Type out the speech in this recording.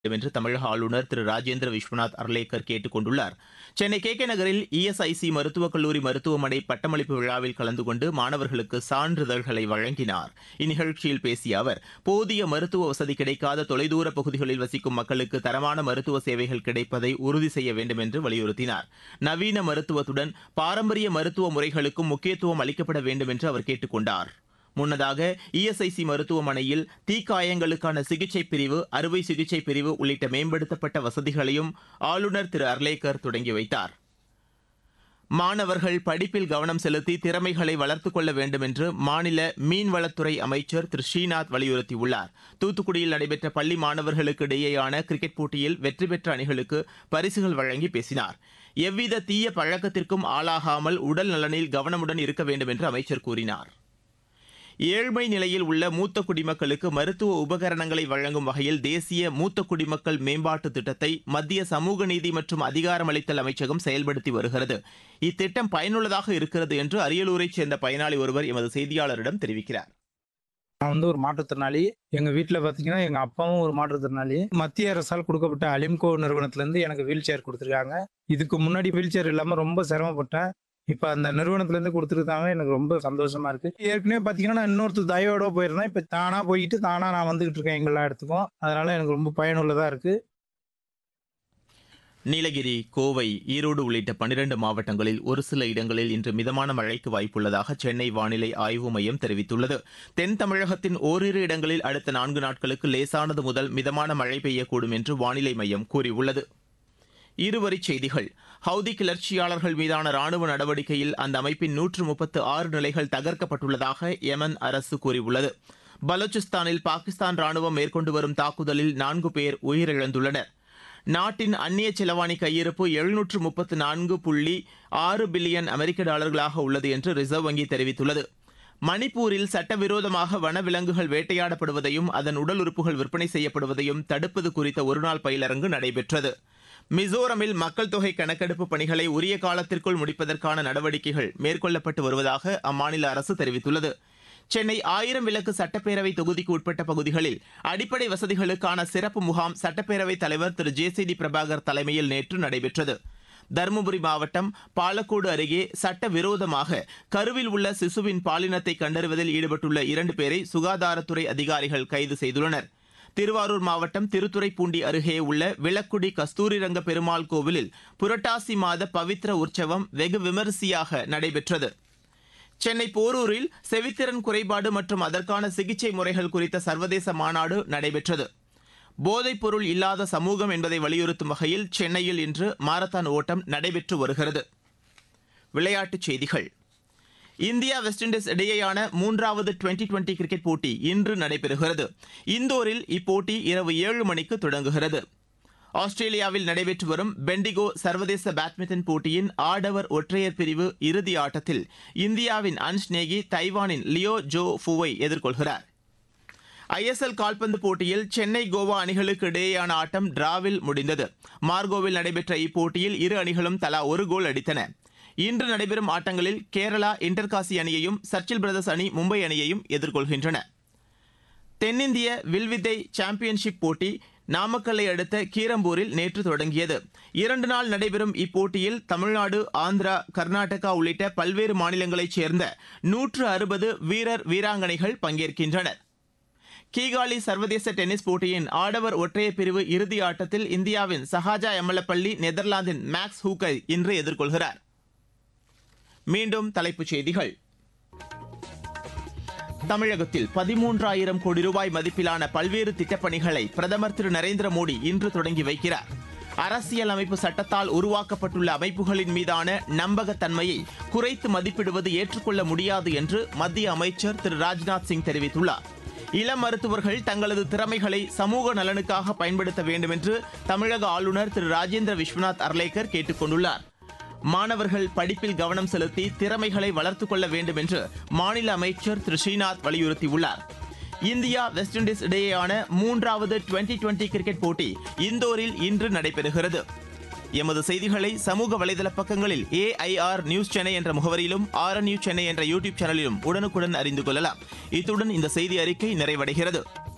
வேண்டும் என்று தமிழக ஆளுநர் திரு ராஜேந்திர விஸ்வநாத் அர்லேக்கர் கேட்டுக் கொண்டுள்ளார் சென்னை கே கே நகரில் இஎஸ்ஐசி மருத்துவக் கல்லூரி மருத்துவமனை பட்டமளிப்பு விழாவில் கலந்து கொண்டு மாணவர்களுக்கு சான்றிதழ்களை வழங்கினார் இந்நிகழ்ச்சியில் பேசிய அவர் போதிய மருத்துவ வசதி கிடைக்காத தொலைதூர பகுதிகளில் வசிக்கும் மக்களுக்கு தரமான மருத்துவ சேவைகள் கிடைப்பதை உறுதி செய்ய வேண்டும் என்று வலியுறுத்தினார் நவீன மருத்துவத்துடன் பாரம்பரிய மருத்துவ முறைகளுக்கும் முக்கியத்துவம் அளிக்கப்பட வேண்டும் என்று அவர் கேட்டுக் கொண்டார் முன்னதாக இஎஸ்ஐசி மருத்துவமனையில் தீக்காயங்களுக்கான சிகிச்சை பிரிவு அறுவை சிகிச்சை பிரிவு உள்ளிட்ட மேம்படுத்தப்பட்ட வசதிகளையும் ஆளுநர் திரு அர்லேக்கர் தொடங்கி வைத்தார் மாணவர்கள் படிப்பில் கவனம் செலுத்தி திறமைகளை வளர்த்துக் கொள்ள வேண்டும் என்று மாநில மீன்வளத்துறை அமைச்சர் திரு ஸ்ரீநாத் வலியுறுத்தியுள்ளார் தூத்துக்குடியில் நடைபெற்ற பள்ளி மாணவர்களுக்கு இடையேயான கிரிக்கெட் போட்டியில் வெற்றி பெற்ற அணிகளுக்கு பரிசுகள் வழங்கி பேசினார் எவ்வித தீய பழக்கத்திற்கும் ஆளாகாமல் உடல் நலனில் கவனமுடன் இருக்க வேண்டும் என்று அமைச்சர் கூறினார் ஏழ்மை நிலையில் உள்ள மூத்த குடிமக்களுக்கு மருத்துவ உபகரணங்களை வழங்கும் வகையில் தேசிய மூத்த குடிமக்கள் மேம்பாட்டு திட்டத்தை மத்திய சமூக நீதி மற்றும் அதிகாரமளித்தல் அமைச்சகம் செயல்படுத்தி வருகிறது இத்திட்டம் பயனுள்ளதாக இருக்கிறது என்று அரியலூரைச் சேர்ந்த பயனாளி ஒருவர் எமது செய்தியாளரிடம் தெரிவிக்கிறார் நான் வந்து ஒரு மாற்றுத்திறனாளி எங்க வீட்டில் பார்த்தீங்கன்னா எங்க அப்பாவும் ஒரு மாற்றுத்திறனாளி மத்திய அரசால் கொடுக்கப்பட்ட அலிம்கோ நிறுவனத்திலேருந்து எனக்கு வீல் சேர் கொடுத்துருக்காங்க இதுக்கு முன்னாடி வீல் சேர் இல்லாமல் ரொம்ப சிரமப்பட்டேன் இப்போ அந்த நிறுவனத்திலேருந்து கொடுத்துருக்காங்க எனக்கு ரொம்ப சந்தோஷமா இருக்கு ஏற்கனவே பார்த்தீங்கன்னா நான் இன்னொருத்தர் தயவோட போயிருந்தேன் இப்போ தானாக போயிட்டு தானாக நான் வந்துகிட்டு இருக்கேன் எங்களா இடத்துக்கும் அதனால எனக்கு ரொம்ப பயனுள்ளதாக இருக்கு நீலகிரி கோவை ஈரோடு உள்ளிட்ட பனிரண்டு மாவட்டங்களில் ஒரு சில இடங்களில் இன்று மிதமான மழைக்கு வாய்ப்புள்ளதாக சென்னை வானிலை ஆய்வு மையம் தெரிவித்துள்ளது தென் தமிழகத்தின் ஓரிரு இடங்களில் அடுத்த நான்கு நாட்களுக்கு லேசானது முதல் மிதமான மழை பெய்யக்கூடும் என்று வானிலை மையம் கூறியுள்ளது இருவரிச் செய்திகள் ஹவுதி கிளர்ச்சியாளர்கள் மீதான ராணுவ நடவடிக்கையில் அந்த அமைப்பின் நூற்று முப்பத்து ஆறு நிலைகள் தகர்க்கப்பட்டுள்ளதாக யெமன் அரசு கூறியுள்ளது பலூச்சிஸ்தானில் பாகிஸ்தான் ராணுவம் மேற்கொண்டு வரும் தாக்குதலில் நான்கு பேர் உயிரிழந்துள்ளனர் நாட்டின் அந்நிய செலவாணி கையிருப்பு எழுநூற்று முப்பத்து நான்கு புள்ளி ஆறு பில்லியன் அமெரிக்க டாலர்களாக உள்ளது என்று ரிசர்வ் வங்கி தெரிவித்துள்ளது மணிப்பூரில் சட்டவிரோதமாக வனவிலங்குகள் வேட்டையாடப்படுவதையும் அதன் உடல் உறுப்புகள் விற்பனை செய்யப்படுவதையும் தடுப்பது குறித்த ஒருநாள் பயிலரங்கு நடைபெற்றது மிசோரமில் மக்கள் தொகை கணக்கெடுப்பு பணிகளை உரிய காலத்திற்குள் முடிப்பதற்கான நடவடிக்கைகள் மேற்கொள்ளப்பட்டு வருவதாக அம்மாநில அரசு தெரிவித்துள்ளது சென்னை ஆயிரம் விளக்கு சட்டப்பேரவை தொகுதிக்கு உட்பட்ட பகுதிகளில் அடிப்படை வசதிகளுக்கான சிறப்பு முகாம் சட்டப்பேரவைத் தலைவர் Thiru J C D Prabhakar தலைமையில் நேற்று நடைபெற்றது தருமபுரி மாவட்டம் பாலக்கோடு அருகே சட்டவிரோதமாக கருவில் உள்ள சிசுவின் பாலினத்தை கண்டறிவதில் ஈடுபட்டுள்ள இரண்டு பேரை சுகாதாரத்துறை அதிகாரிகள் கைது செய்துள்ளனர் திருவாரூர் மாவட்டம் திருத்துறைப்பூண்டி அருகே உள்ள விளக்குடி கஸ்தூரிரங்க பெருமாள் கோவிலில் புரட்டாசி மாத பவித்ர உற்சவம் வெகு விமரிசையாக நடைபெற்றது சென்னை போரூரில் செவித்திறன் குறைபாடு மற்றும் அதற்கான சிகிச்சை முறைகள் குறித்த சர்வதேச மாநாடு நடைபெற்றது போதைப் பொருள் இல்லாத சமூகம் என்பதை வலியுறுத்தும் வகையில் சென்னையில் இன்று மாரத்தான் ஓட்டம் நடைபெற்று வருகிறது விளையாட்டுச் செய்திகள் இந்தியா வெஸ்ட் இண்டீஸ் இடையேயான மூன்றாவது டுவெண்டி டுவெண்டி கிரிக்கெட் போட்டி இன்று நடைபெறுகிறது இந்தோரில் இப்போட்டி இரவு ஏழு மணிக்கு தொடங்குகிறது ஆஸ்திரேலியாவில் நடைபெற்று வரும் பெண்டிகோ சர்வதேச பேட்மிண்டன் போட்டியின் ஆடவர் ஒற்றையர் பிரிவு இறுதி ஆட்டத்தில் இந்தியாவின் அன்ஷ் நேகி தைவானின் லியோ ஜோ ஃபுவை எதிர்கொள்கிறார் ஐஎஸ்எல் கால்பந்து போட்டியில் சென்னை கோவா அணிகளுக்கு இடையேயான ஆட்டம் டிராவில் முடிந்தது மார்கோவில் நடைபெற்ற இப்போட்டியில் இரு அணிகளும் தலா ஒரு கோல் அடித்தன இன்று நடைபெறும் ஆட்டங்களில் கேரளா இன்டர்காசி அணியையும் சர்ச்சில் பிரதர்ஸ் அணி மும்பை அணியையும் எதிர்கொள்கின்றன தென்னிந்திய வில்வித்தை சாம்பியன்ஷிப் போட்டி நாமக்கல்லை அடுத்த கீரம்பூரில் நேற்று தொடங்கியது இரண்டு நாள் நடைபெறும் இப்போட்டியில் தமிழ்நாடு ஆந்திரா கர்நாடகா உள்ளிட்ட பல்வேறு மாநிலங்களைச் சேர்ந்த நூற்று அறுபது வீரர் வீராங்கனைகள் பங்கேற்கின்றனர் கீகாலி சர்வதேச டென்னிஸ் போட்டியின் ஆடவர் ஒற்றையர் பிரிவு இறுதி ஆட்டத்தில் இந்தியாவின் சஹாஜா எம்மலப்பள்ளி நெதர்லாந்தின் மேக்ஸ் ஹூக்கை இன்று எதிர்கொள்கிறார் மீண்டும் தலைப்புச் செய்திகள் தமிழகத்தில் பதிமூன்றாயிரம் கோடி ரூபாய் மதிப்பிலான பல்வேறு திட்டப்பணிகளை பிரதமர் திரு நரேந்திர மோடி இன்று தொடங்கி வைக்கிறார் அரசியல் அமைப்பு சட்டத்தால் உருவாக்கப்பட்டுள்ள அமைப்புகளின் மீதான நம்பகத்தன்மையை குறைத்து மதிப்பிடுவது ஏற்றுக்கொள்ள முடியாது என்று மத்திய அமைச்சர் திரு ராஜ்நாத் சிங் தெரிவித்துள்ளார் இளம் மருத்துவர்கள் தங்களது திறமைகளை சமூக நலனுக்காக பயன்படுத்த வேண்டும் என்று தமிழக ஆளுநர் திரு ராஜேந்திர விஸ்வநாத் அர்லேக்கர் கேட்டுக் கொண்டுள்ளார் மாணவர்கள் படிப்பில் கவனம் செலுத்தி திறமைகளை வளர்த்துக் கொள்ள வேண்டும் என்று மாநில அமைச்சர் திரு ஸ்ரீநாத் வலியுறுத்தியுள்ளார் இந்தியா வெஸ்ட் இண்டீஸ் இடையேயான மூன்றாவது டுவெண்டி டுவெண்டி கிரிக்கெட் போட்டி இந்தோரில் இன்று நடைபெறுகிறது எமது செய்திகளை சமூக வலைதள பக்கங்களில் ஏஐஆர் நியூஸ் சென்னை என்ற முகவரியிலும் ஆர் நியூஸ் சென்னை என்ற யூடியூப் சேனலிலும் உடனுக்குடன் அறிந்து கொள்ளலாம் இத்துடன் இந்த செய்தி அறிக்கை நிறைவடைகிறது